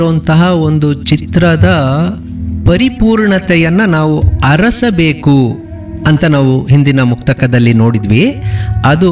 ಇರುವಂತಹ ಒಂದು ಚಿತ್ರದ ಪರಿಪೂರ್ಣತೆಯನ್ನ ನಾವು ಅರಸಬೇಕು ಅಂತ ನಾವು ಹಿಂದಿನ ಮುಕ್ತಕದಲ್ಲಿ ನೋಡಿದ್ವಿ ಅದು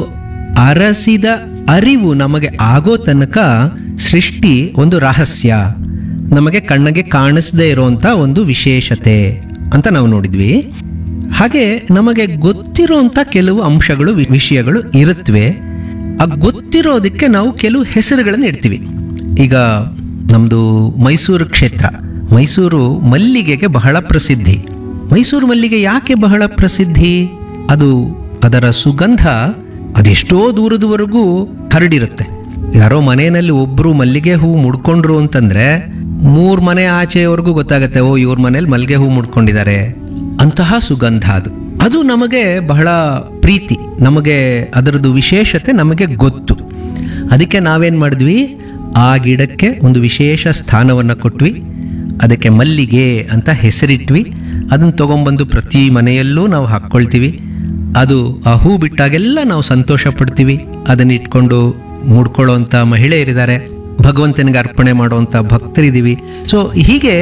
ಅರಸಿದ ಅರಿವು ನಮಗೆ ಆಗೋ ತನಕ ಸೃಷ್ಟಿ ಒಂದು ರಹಸ್ಯ ನಮಗೆ ಕಣ್ಣಿಗೆ ಕಾಣಿಸದೇ ಇರುವಂಥ ಒಂದು ವಿಶೇಷತೆ ಅಂತ ನಾವು ನೋಡಿದ್ವಿ ಹಾಗೆ ನಮಗೆ ಗೊತ್ತಿರುವಂಥ ಕೆಲವು ಅಂಶಗಳು ವಿ- ವಿಷಯಗಳು ಇರುತ್ತವೆ ಆ ಗೊತ್ತಿರೋದಕ್ಕೆ ನಾವು ಕೆಲವು ಹೆಸರುಗಳನ್ನು ಇಡ್ತೀವಿ ಈಗ ನಮ್ಮದು ಮೈಸೂರು ಕ್ಷೇತ್ರ ಮೈಸೂರು ಮಲ್ಲಿಗೆಗೆ ಬಹಳ ಪ್ರಸಿದ್ಧಿ ಮೈಸೂರು ಮಲ್ಲಿಗೆ ಯಾಕೆ ಬಹಳ ಪ್ರಸಿದ್ಧಿ ಅದು ಅದರ ಸುಗಂಧ ಅದೆಷ್ಟೋ ದೂರದವರೆಗೂ ಹರಡಿರುತ್ತೆ ಯಾರೋ ಮನೆಯಲ್ಲಿ ಒಬ್ರು ಮಲ್ಲಿಗೆ ಹೂ ಮುಡ್ಕೊಂಡ್ರು ಅಂತಂದ್ರೆ ಮೂರ್ ಮನೆ ಆಚೆಯವರೆಗೂ ಗೊತ್ತಾಗತ್ತೆ ಓ ಇವ್ರ ಮನೇಲಿ ಮಲ್ಲಿಗೆ ಹೂ ಮುಡ್ಕೊಂಡಿದ್ದಾರೆ ಅಂತಹ ಸುಗಂಧ ಅದು ಅದು ನಮಗೆ ಬಹಳ ಪ್ರೀತಿ ನಮಗೆ ಅದರದ್ದು ವಿಶೇಷತೆ ನಮಗೆ ಗೊತ್ತು ಅದಕ್ಕೆ ನಾವೇನ್ ಮಾಡಿದ್ವಿ ಆ ಗಿಡಕ್ಕೆ ಒಂದು ವಿಶೇಷ ಸ್ಥಾನವನ್ನು ಕೊಟ್ವಿ ಅದಕ್ಕೆ ಮಲ್ಲಿಗೆ ಅಂತ ಹೆಸರಿಟ್ವಿ ಅದನ್ನು ತಗೊಂಬಂದು ಪ್ರತಿ ಮನೆಯಲ್ಲೂ ನಾವು ಹಾಕ್ಕೊಳ್ತೀವಿ ಅದು ಆ ಹೂ ಬಿಟ್ಟಾಗೆಲ್ಲ ನಾವು ಸಂತೋಷ ಪಡ್ತೀವಿ ಅದನ್ನ ಇಟ್ಕೊಂಡು ಮುಡ್ಕೊಳ್ಳೋಂಥ ಮಹಿಳೆಯರಿದ್ದಾರೆ ಭಗವಂತನಿಗೆ ಅರ್ಪಣೆ ಮಾಡುವಂಥ ಭಕ್ತರಿದ್ದೀವಿ ಸೊ ಹೀಗೆ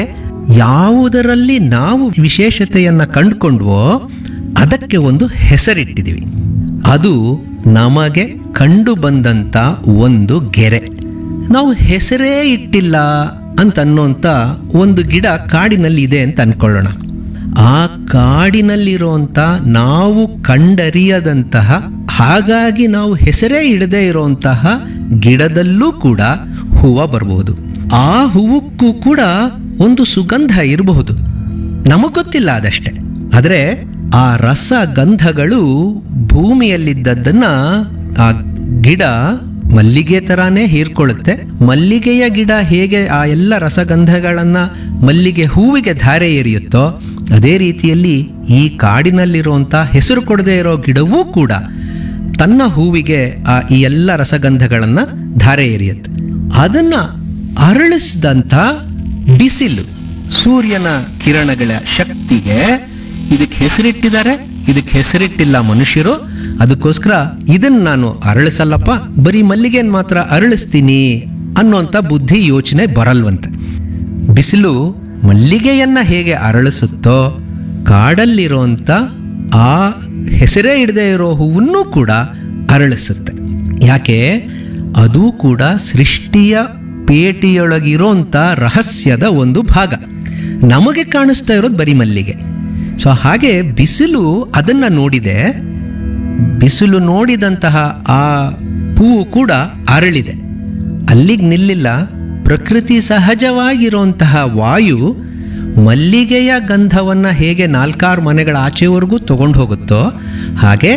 ಯಾವುದರಲ್ಲಿ ನಾವು ವಿಶೇಷತೆಯನ್ನ ಕಂಡುಕೊಂಡ್ವೋ ಅದಕ್ಕೆ ಒಂದು ಹೆಸರಿಟ್ಟಿದ್ದೀವಿ ಅದು ನಮಗೆ ಕಂಡು ಬಂದಂಥ ಒಂದು ಗೆರೆ ನಾವು ಹೆಸರೇ ಇಟ್ಟಿಲ್ಲ ಅಂತ ಅನ್ನೋಂಥ ಒಂದು ಗಿಡ ಕಾಡಿನಲ್ಲಿ ಇದೆ ಅಂತ ಅನ್ಕೊಳ್ಳೋಣ ಆ ಕಾಡಿನಲ್ಲಿರುವಂಥ ನಾವು ಕಂಡರಿಯದಂತಹ ಹಾಗಾಗಿ ನಾವು ಹೆಸರೇ ಇಡದೇ ಇರುವಂತಹ ಗಿಡದಲ್ಲೂ ಕೂಡ ಹೂವು ಬರಬಹುದು ಆ ಹೂವಕ್ಕೂ ಕೂಡ ಒಂದು ಸುಗಂಧ ಇರಬಹುದು ನಮಗ್ ಗೊತ್ತಿಲ್ಲ ಅದಷ್ಟೇ ಆದರೆ ಆ ರಸ ಗಂಧಗಳು ಭೂಮಿಯಲ್ಲಿದ್ದದ್ದನ್ನ ಆ ಗಿಡ ಮಲ್ಲಿಗೆ ತರಾನೇ ಹೀರ್ಕೊಳ್ಳುತ್ತೆ ಮಲ್ಲಿಗೆಯ ಗಿಡ ಹೇಗೆ ಆ ಎಲ್ಲ ರಸಗಂಧಗಳನ್ನ ಮಲ್ಲಿಗೆ ಹೂವಿಗೆ ಧಾರೆ ಎರೆಯುತ್ತೋ ಅದೇ ರೀತಿಯಲ್ಲಿ ಈ ಕಾಡಿನಲ್ಲಿರುವಂಥ ಹೆಸರು ಕೊಡದೇ ಇರೋ ಗಿಡವೂ ಕೂಡ ತನ್ನ ಹೂವಿಗೆ ಆ ಈ ಎಲ್ಲ ರಸಗಂಧಗಳನ್ನು ಧಾರೆ ಎರೆಯುತ್ತೆ ಅದನ್ನ ಅರಳಿಸಿದಂಥ ಬಿಸಿಲು ಸೂರ್ಯನ ಕಿರಣಗಳ ಶಕ್ತಿಗೆ ಇದಕ್ಕೆ ಹೆಸರಿಟ್ಟಿದ್ದಾರೆ ಇದಕ್ಕೆ ಹೆಸರಿಟ್ಟಿಲ್ಲ ಮನುಷ್ಯರು ಅದಕ್ಕೋಸ್ಕರ ಇದನ್ನ ನಾನು ಅರಳಿಸಲ್ಲಪ್ಪ ಬರೀ ಮಲ್ಲಿಗೆನ್ ಮಾತ್ರ ಅರಳಿಸ್ತೀನಿ ಅನ್ನೋಂಥ ಬುದ್ಧಿ ಯೋಚನೆ ಬರಲ್ವಂತೆ ಬಿಸಿಲು ಮಲ್ಲಿಗೆಯನ್ನ ಹೇಗೆ ಅರಳಿಸುತ್ತೋ ಕಾಡಲ್ಲಿರುವಂಥ ಆ ಹೆಸರೇ ಇಡದೇ ಇರೋ ಹೂವನ್ನೂ ಕೂಡ ಅರಳಿಸುತ್ತೆ ಯಾಕೆ ಅದು ಕೂಡ ಸೃಷ್ಟಿಯ ಪೇಟೆಯೊಳಗಿರೋಂಥ ರಹಸ್ಯದ ಒಂದು ಭಾಗ ನಮಗೆ ಕಾಣಿಸ್ತಾ ಇರೋದು ಬರೀ ಮಲ್ಲಿಗೆ ಸೊ ಹಾಗೆ ಬಿಸಿಲು ಅದನ್ನ ನೋಡಿದೆ ಬಿಸಿಲು ನೋಡಿದಂತಹ ಆ ಹೂವು ಕೂಡ ಅರಳಿದೆ ಅಲ್ಲಿಗೆ ನಿಲ್ಲಿಲ್ಲ ಪ್ರಕೃತಿ ಸಹಜವಾಗಿರುವಂತಹ ವಾಯು ಮಲ್ಲಿಗೆಯ ಗಂಧವನ್ನು ಹೇಗೆ ನಾಲ್ಕಾರು ಮನೆಗಳ ಆಚೆವರೆಗೂ ತಗೊಂಡು ಹೋಗುತ್ತೋ ಹಾಗೆ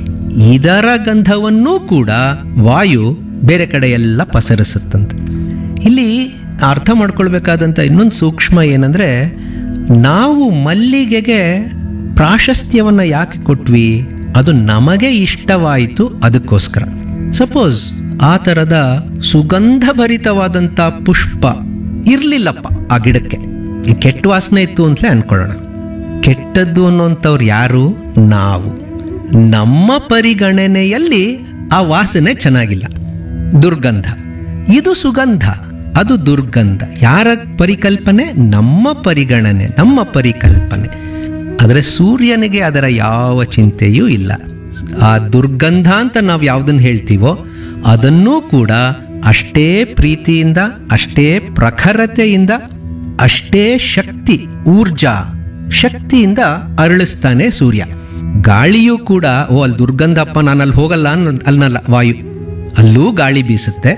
ಇದರ ಗಂಧವನ್ನೂ ಕೂಡ ವಾಯು ಬೇರೆ ಕಡೆ ಎಲ್ಲ ಪಸರಿಸುತ್ತಂತೆ ಇಲ್ಲಿ ಅರ್ಥ ಮಾಡ್ಕೊಳ್ಬೇಕಾದಂಥ ಇನ್ನೊಂದು ಸೂಕ್ಷ್ಮ ಏನಂದ್ರೆ ನಾವು ಮಲ್ಲಿಗೆಗೆ ಪ್ರಾಶಸ್ತ್ಯವನ್ನು ಯಾಕೆ ಕೊಟ್ವಿ ಅದು ನಮಗೆ ಇಷ್ಟವಾಯಿತು ಅದಕ್ಕೋಸ್ಕರ ಸಪೋಸ್ ಆ ಥರದ ಸುಗಂಧಭರಿತವಾದಂಥ ಪುಷ್ಪ ಇರಲಿಲ್ಲಪ್ಪ ಆ ಗಿಡಕ್ಕೆ ಈ ಕೆಟ್ಟ ವಾಸನೆ ಇತ್ತು ಅಂತಲೇ ಅನ್ಕೊಳ್ಳೋಣ ಕೆಟ್ಟದ್ದು ಅನ್ನೋಂಥವ್ರು ಯಾರು ನಾವು ನಮ್ಮ ಪರಿಗಣನೆಯಲ್ಲಿ ಆ ವಾಸನೆ ಚೆನ್ನಾಗಿಲ್ಲ ದುರ್ಗಂಧ ಇದು ಸುಗಂಧ ಅದು ದುರ್ಗಂಧ ಯಾರ ಪರಿಕಲ್ಪನೆ ನಮ್ಮ ಪರಿಗಣನೆ ನಮ್ಮ ಪರಿಕಲ್ಪನೆ ಆದರೆ ಸೂರ್ಯನಿಗೆ ಅದರ ಯಾವ ಚಿಂತೆಯೂ ಇಲ್ಲ ಆ ದುರ್ಗಂಧ ಅಂತ ನಾವು ಯಾವುದನ್ನು ಹೇಳ್ತೀವೋ ಅದನ್ನೂ ಕೂಡ ಅಷ್ಟೇ ಪ್ರೀತಿಯಿಂದ ಅಷ್ಟೇ ಪ್ರಖರತೆಯಿಂದ ಅಷ್ಟೇ ಶಕ್ತಿ ಊರ್ಜಾ ಶಕ್ತಿಯಿಂದ ಅರಳಿಸ್ತಾನೆ ಸೂರ್ಯ ಗಾಳಿಯೂ ಕೂಡ ಓ ಅಲ್ಲಿ ದುರ್ಗಂಧಪ್ಪ ನಾನು ಅಲ್ಲಿ ಹೋಗಲ್ಲ ಅನ್ನೋ ಅನ್ನಲ್ಲ ವಾಯು ಅಲ್ಲೂ ಗಾಳಿ ಬೀಸುತ್ತೆ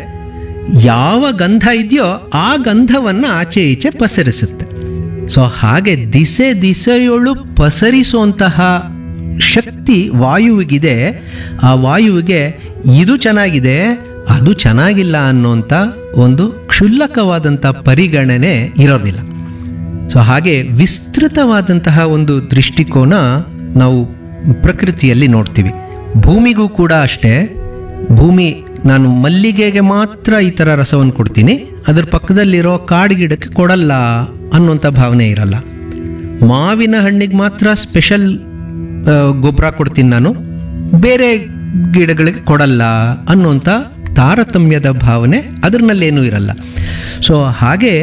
ಯಾವ ಗಂಧ ಇದೆಯೋ ಆ ಗಂಧವನ್ನು ಆಚೆ ಈಚೆ ಪಸರಿಸುತ್ತೆ ಸೊ ಹಾಗೆ ದಿಸೆ ದಿಸೆಯೊಳು ಪಸರಿಸುವಂತಹ ಶಕ್ತಿ ವಾಯುವಿಗಿದೆ ಆ ವಾಯುವಿಗೆ ಇದು ಚೆನ್ನಾಗಿದೆ ಅದು ಚೆನ್ನಾಗಿಲ್ಲ ಅನ್ನೋಂಥ ಒಂದು ಕ್ಷುಲ್ಲಕವಾದಂಥ ಪರಿಗಣನೆ ಇರೋದಿಲ್ಲ ಸೊ ಹಾಗೆ ವಿಸ್ತೃತವಾದಂತಹ ಒಂದು ದೃಷ್ಟಿಕೋನ ನಾವು ಪ್ರಕೃತಿಯಲ್ಲಿ ನೋಡ್ತೀವಿ ಭೂಮಿಗೂ ಕೂಡ ಅಷ್ಟೇ ಭೂಮಿ ನಾನು ಮಲ್ಲಿಗೆಗೆ ಮಾತ್ರ ಈ ಥರ ರಸವನ್ನು ಕೊಡ್ತೀನಿ ಅದ್ರ ಪಕ್ಕದಲ್ಲಿರೋ ಕಾಡು ಗಿಡಕ್ಕೆ ಕೊಡಲ್ಲ ಅನ್ನೋಂಥ ಭಾವನೆ ಇರಲ್ಲ ಮಾವಿನ ಹಣ್ಣಿಗೆ ಮಾತ್ರ ಸ್ಪೆಷಲ್ ಗೊಬ್ಬರ ಕೊಡ್ತೀನಿ ನಾನು ಬೇರೆ ಗಿಡಗಳಿಗೆ ಕೊಡಲ್ಲ ಅನ್ನೋಂಥ ತಾರತಮ್ಯದ ಭಾವನೆ ಅದರಲ್ಲೇನೂ ಇರಲ್ಲ ಸೊ ಹಾಗೆ